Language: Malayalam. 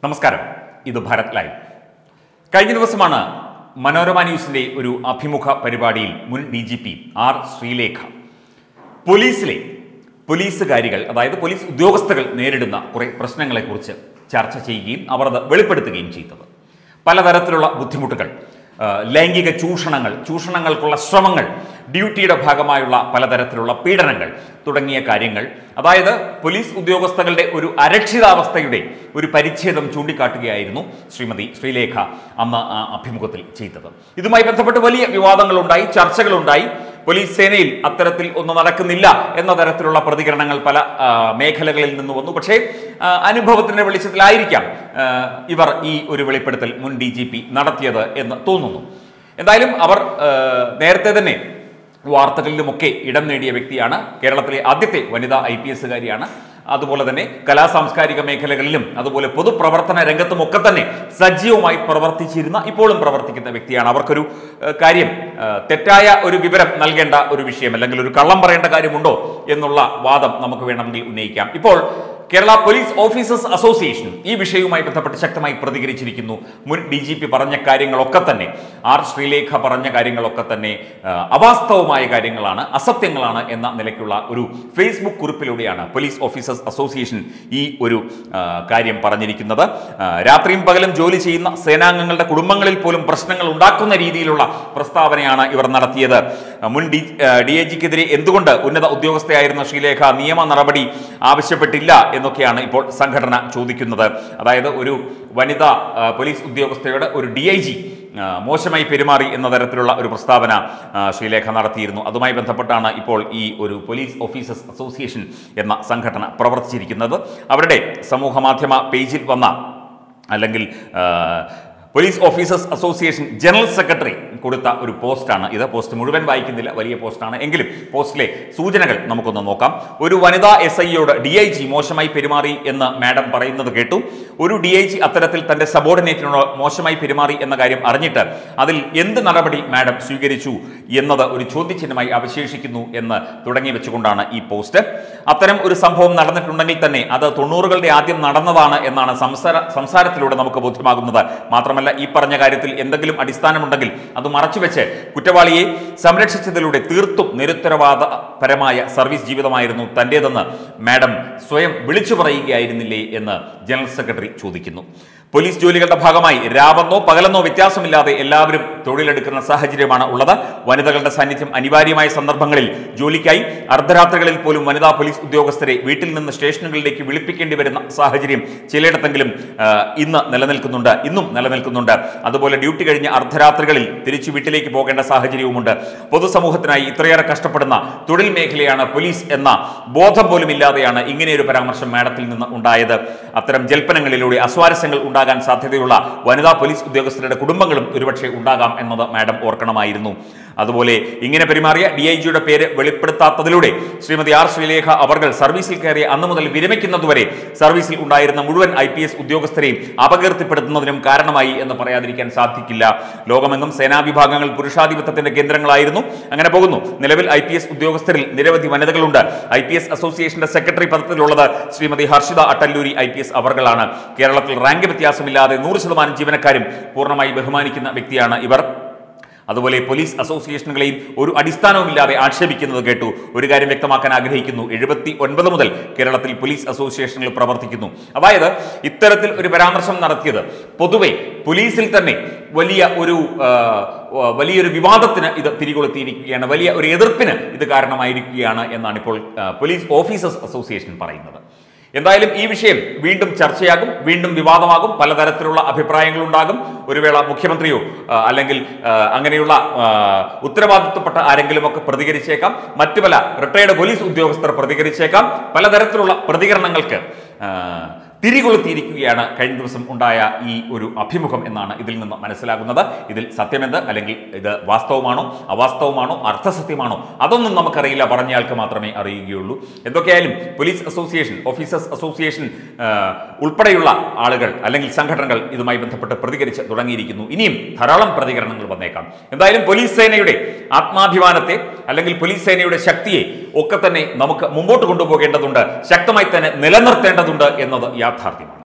നമസ്കാരം ഇത് ഭാരത് ലൈവ് കഴിഞ്ഞ ദിവസമാണ് മനോരമ ന്യൂസിന്റെ ഒരു അഭിമുഖ പരിപാടിയിൽ മുൻ D G P R Sreelekha പോലീസിലെ പോലീസുകാരികൾ അതായത് പോലീസ് ഉദ്യോഗസ്ഥകൾ നേരിടുന്ന കുറെ പ്രശ്നങ്ങളെക്കുറിച്ച് ചർച്ച ചെയ്യുകയും അവർ അത് വെളിപ്പെടുത്തുകയും ചെയ്തത് പലതരത്തിലുള്ള ബുദ്ധിമുട്ടുകൾ ആ, ലൈംഗിക ചൂഷണങ്ങൾ ചൂഷണങ്ങൾക്കുള്ള ശ്രമങ്ങൾ ഡ്യൂട്ടിയുടെ ഭാഗമായുള്ള പലതരത്തിലുള്ള പീഡനങ്ങൾ തുടങ്ങിയ കാര്യങ്ങൾ അതായത് പോലീസ് ഉദ്യോഗസ്ഥകളുടെ ഒരു അരക്ഷിതാവസ്ഥയുടെ ഒരു പരിച്ഛേദം ചൂണ്ടിക്കാട്ടുകയായിരുന്നു ശ്രീമതി ശ്രീലേഖ അന്ന് ആ അഭിമുഖത്തിൽ ചെയ്തത് ഇതുമായി ബന്ധപ്പെട്ട് വലിയ വിവാദങ്ങളുണ്ടായി ചർച്ചകളുണ്ടായി പോലീസ് സേനയിൽ അത്തരത്തിൽ ഒന്നും നടക്കുന്നില്ല എന്ന തരത്തിലുള്ള പ്രതികരണങ്ങൾ പല ആ, മേഖലകളിൽ നിന്ന് വന്നു പക്ഷേ ആ, അനുഭവത്തിന്റെ വെളിച്ചത്തിലായിരിക്കാം ആ, ഇവർ ഈ ഒരു വെളിപ്പെടുത്തൽ മുൻ ഡി ജി പി നടത്തിയത് എന്ന് തോന്നുന്നു എന്തായാലും അവർ ആ, നേരത്തെ തന്നെ വാർത്തകളിലുമൊക്കെ ഇടം നേടിയ വ്യക്തിയാണ് കേരളത്തിലെ ആദ്യത്തെ വനിതാ ഐ പി എസുകാരിയാണ് അതുപോലെ തന്നെ കലാ സാംസ്കാരിക മേഖലകളിലും അതുപോലെ പൊതുപ്രവർത്തന രംഗത്തും ഒക്കെ തന്നെ സജീവമായി പ്രവർത്തിച്ചിരുന്ന ഇപ്പോഴും പ്രവർത്തിക്കുന്ന വ്യക്തിയാണ് അവർക്കൊരു ഏഹ്, കാര്യം ഏഹ്, തെറ്റായ ഒരു വിവരം നൽകേണ്ട ഒരു വിഷയം അല്ലെങ്കിൽ ഒരു കള്ളം പറയേണ്ട കാര്യമുണ്ടോ എന്നുള്ള വാദം നമുക്ക് വേണമെങ്കിൽ ഉന്നയിക്കാം ഇപ്പോൾ കേരള പോലീസ് ഓഫീസേഴ്സ് അസോസിയേഷൻ ഈ വിഷയവുമായി ബന്ധപ്പെട്ട് ശക്തമായി പ്രതികരിച്ചിരിക്കുന്നു മുൻ ഡി ജി പി പറഞ്ഞ കാര്യങ്ങളൊക്കെ തന്നെ ആർ ശ്രീലേഖ പറഞ്ഞ കാര്യങ്ങളൊക്കെ തന്നെ ആ, അവാസ്തവമായ കാര്യങ്ങളാണ് അസത്യങ്ങളാണ് എന്ന നിലയ്ക്കുള്ള ഒരു ഫേസ്ബുക്ക് കുറിപ്പിലൂടെയാണ് പോലീസ് ഓഫീസേഴ്സ് അസോസിയേഷൻ ഈ ഒരു ആ, കാര്യം പറഞ്ഞിരിക്കുന്നത് ആ, രാത്രിയും പകലും ജോലി ചെയ്യുന്ന സേനാംഗങ്ങളുടെ കുടുംബങ്ങളിൽ പോലും പ്രശ്നങ്ങൾ ഉണ്ടാക്കുന്ന രീതിയിലുള്ള പ്രസ്താവനയാണ് ഇവർ നടത്തിയത് ആ, മുൻ ഡി ഡി ഐ ജിക്കെതിരെ എന്തുകൊണ്ട് ഉന്നത ഉദ്യോഗസ്ഥയായിരുന്ന ശ്രീലേഖ നിയമ നടപടി ആവശ്യപ്പെട്ടില്ല എന്നൊക്കെയാണ് ഇപ്പോൾ സംഘടന ചോദിക്കുന്നത് അതായത് ഒരു വനിതാ ആ, പോലീസ് ഉദ്യോഗസ്ഥയുടെ ഒരു ഡി ഐ ജി മോശമായി പെരുമാറി എന്ന തരത്തിലുള്ള ഒരു പ്രസ്താവന ആ, ശ്രീലേഖ നടത്തിയിരുന്നു അതുമായി ബന്ധപ്പെട്ടാണ് ഇപ്പോൾ ഈ ഒരു പോലീസ് ഓഫീസേഴ്സ് അസോസിയേഷൻ എന്ന സംഘടന പ്രവർത്തിച്ചിരിക്കുന്നത് അവരുടെ സമൂഹ മാധ്യമ പേജിൽ വന്ന അല്ലെങ്കിൽ ആ, police officers association general secretary കൊടുത്ത ഒരു പോസ്റ്റാണ് ഇത് പോസ്റ്റ് മുഴുവൻ വായിക്കുന്നില്ല വലിയ പോസ്റ്റാണ് എങ്കിലും പോസ്റ്റിലെ സൂചനകൾ നമുക്കൊന്ന് നോക്കാം ഒരു വനിതാ എസ് ഐയോട് ഡി ഐ ജി മോശമായി പെരുമാറി എന്ന് മാഡം പറയുന്നത് കേട്ടു ഒരു ഡി ഐ ജി അത്തരത്തിൽ തന്റെ സബോർഡിനേറ്റിനോട് മോശമായി പെരുമാറി എന്ന കാര്യം അറിഞ്ഞിട്ട് അതിൽ എന്ത് നടപടി മാഡം സ്വീകരിച്ചു എന്നത് ഒരു ചോദ്യചിഹ്നമായി അവശേഷിക്കുന്നു എന്ന് തുടങ്ങി വെച്ചുകൊണ്ടാണ് ഈ പോസ്റ്റ് അത്തരം ഒരു സംഭവം നടന്നിട്ടുണ്ടെങ്കിൽ തന്നെ അത് തൊണ്ണൂറുകളുടെ ആദ്യം നടന്നതാണ് എന്നാണ് സംസാര സംസാരത്തിലൂടെ നമുക്ക് ബോധ്യമാകുന്നത് മാത്രമല്ല ഈ പറഞ്ഞ കാര്യത്തിൽ എന്തെങ്കിലും അടിസ്ഥാനമുണ്ടെങ്കിൽ അത് മറച്ചുവെച്ച് കുറ്റവാളിയെ സംരക്ഷിച്ചതിലൂടെ തീർത്തും നിരുത്തരവാദപരമായ സർവീസ് ജീവിതമായിരുന്നു തന്റേതെന്ന് മാഡം സ്വയം വിളിച്ചു പറയുകയായിരുന്നില്ലേ എന്ന് ജനറൽ സെക്രട്ടറി ചോദിക്കുന്നു പോലീസ് ജോലികളുടെ ഭാഗമായി രാവെന്നോ പകലെന്നോ വ്യത്യാസമില്ലാതെ എല്ലാവരും തൊഴിലെടുക്കുന്ന സാഹചര്യമാണ് ഉള്ളത് വനിതകളുടെ സാന്നിധ്യം അനിവാര്യമായ സന്ദർഭങ്ങളിൽ ജോലിക്കായി അർദ്ധരാത്രികളിൽ പോലും വനിതാ പോലീസ് ഉദ്യോഗസ്ഥരെ വീട്ടിൽ നിന്ന് സ്റ്റേഷനുകളിലേക്ക് വിളിപ്പിക്കേണ്ടി വരുന്ന സാഹചര്യം ചിലയിടത്തെങ്കിലും ആ, ഇന്ന് നിലനിൽക്കുന്നുണ്ട് ഇന്നും നിലനിൽക്കുന്നുണ്ട് അതുപോലെ ഡ്യൂട്ടി കഴിഞ്ഞ് അർദ്ധരാത്രികളിൽ തിരിച്ചു വീട്ടിലേക്ക് പോകേണ്ട സാഹചര്യവുമുണ്ട് പൊതുസമൂഹത്തിനായി ഇത്രയേറെ കഷ്ടപ്പെടുന്ന തൊഴിൽ മേഖലയാണ് പോലീസ് എന്ന ബോധം പോലും ഇല്ലാതെയാണ് ഇങ്ങനെയൊരു പരാമർശം മാഡത്തിൽ നിന്ന് ഉണ്ടായത് അത്തരം ജൽപ്പനങ്ങളിലൂടെ അസ്വാരസ്യങ്ങൾ ഉണ്ടാകാൻ സാധ്യതയുള്ള വനിതാ പോലീസ് ഉദ്യോഗസ്ഥരുടെ കുടുംബങ്ങളും ഒരുപക്ഷെ ഉണ്ടാകാം എന്നത് മാഡം ഓർക്കണമായിരുന്നു അതുപോലെ ഇങ്ങനെ പെരുമാറിയ ഡി ഐ ജിയുടെ പേര് വെളിപ്പെടുത്താത്തതിലൂടെ ശ്രീമതി ആർ ശ്രീലേഖ അവർകൾ സർവീസിൽ കയറിയ അന്നു മുതൽ വിരമിക്കുന്നതുവരെ സർവീസിൽ ഉണ്ടായിരുന്ന മുഴുവൻ ഐ പി എസ് ഉദ്യോഗസ്ഥരെയും അപകീർത്തിപ്പെടുത്തുന്നതിനും കാരണമായി എന്ന് പറയാതിരിക്കാൻ സാധിക്കില്ല ലോകമെങ്ങും സേനാ വിഭാഗങ്ങൾ പുരുഷാധിപത്യത്തിന്റെ കേന്ദ്രങ്ങളായിരുന്നു അങ്ങനെ പോകുന്നു നിലവിൽ ഐ പി എസ് ഉദ്യോഗസ്ഥരിൽ നിരവധി വനിതകളുണ്ട് ഐ പി എസ് അസോസിയേഷന്റെ സെക്രട്ടറി പദത്തിലുള്ളത് Shrimati Harshita Attaluri I P S അവർകളാണ് കേരളത്തിൽ റാങ്ക് വ്യത്യാസമില്ലാതെ നൂറ് ശതമാനം ജീവനക്കാരും പൂർണ്ണമായി ബഹുമാനിക്കുന്ന വ്യക്തിയാണ് ഇവർ അതുപോലെ പോലീസ് അസോസിയേഷനുകളെയും ഒരു അടിസ്ഥാനവുമില്ലാതെ ആക്ഷേപിക്കുന്നത് കേട്ടു ഒരു കാര്യം വ്യക്തമാക്കാൻ ആഗ്രഹിക്കുന്നു എഴുപത്തി ഒൻപത് മുതൽ കേരളത്തിൽ പോലീസ് അസോസിയേഷനുകൾ പ്രവർത്തിക്കുന്നു അതായത് ഇത്തരത്തിൽ ഒരു പരാമർശം നടത്തിയത് പൊതുവെ പോലീസിൽ തന്നെ വലിയ ഒരു ആ, ആ, വലിയൊരു വിവാദത്തിന് ഇത് തിരികൊളുത്തിയിരിക്കുകയാണ് വലിയ ഒരു എതിർപ്പിന് ഇത് കാരണമായിരിക്കുകയാണ് എന്നാണ് ഇപ്പോൾ ആ, പോലീസ് ഓഫീസേഴ്സ് അസോസിയേഷൻ പറയുന്നത് എന്തായാലും ഈ വിഷയം വീണ്ടും ചർച്ചയാകും വീണ്ടും വിവാദമാകും പലതരത്തിലുള്ള അഭിപ്രായങ്ങളുണ്ടാകും ഒരു വേള മുഖ്യമന്ത്രിയോ ആ, അല്ലെങ്കിൽ ആ, അങ്ങനെയുള്ള ആ, ഉത്തരവാദിത്വപ്പെട്ട ആരെങ്കിലുമൊക്കെ പ്രതികരിച്ചേക്കാം മറ്റു പല റിട്ടയർഡ് പോലീസ് ഉദ്യോഗസ്ഥർ പ്രതികരിച്ചേക്കാം പലതരത്തിലുള്ള പ്രതികരണങ്ങൾക്ക് ആ, തിരികൊളുത്തിയിരിക്കുകയാണ് കഴിഞ്ഞ ദിവസം ഉണ്ടായ ഈ ഒരു അഭിമുഖം എന്നാണ് ഇതിൽ നിന്ന് മനസ്സിലാകുന്നത് ഇതിൽ സത്യമെന്ത് അല്ലെങ്കിൽ ഇത് വാസ്തവമാണോ അവാസ്തവമാണോ അർത്ഥസത്യമാണോ അതൊന്നും നമുക്കറിയില്ല പറഞ്ഞയാൾക്ക് മാത്രമേ അറിയുകയുള്ളൂ എന്തൊക്കെയായാലും പോലീസ് അസോസിയേഷൻ ഓഫീസേഴ്സ് അസോസിയേഷൻ ആ, ഉൾപ്പെടെയുള്ള ആളുകൾ അല്ലെങ്കിൽ സംഘടനകൾ ഇതുമായി ബന്ധപ്പെട്ട് പ്രതികരിച്ച് തുടങ്ങിയിരിക്കുന്നു ഇനിയും ധാരാളം പ്രതികരണങ്ങൾ വന്നേക്കാം എന്തായാലും പോലീസ് സേനയുടെ ആത്മാഭിമാനത്തെ അല്ലെങ്കിൽ പോലീസ് സേനയുടെ ശക്തിയെ ഒക്കെ തന്നെ നമുക്ക് മുമ്പോട്ട് കൊണ്ടുപോകേണ്ടതുണ്ട് ശക്തമായി തന്നെ നിലനിർത്തേണ്ടതുണ്ട് എന്നത് യാഥാർത്ഥ്യമാണ്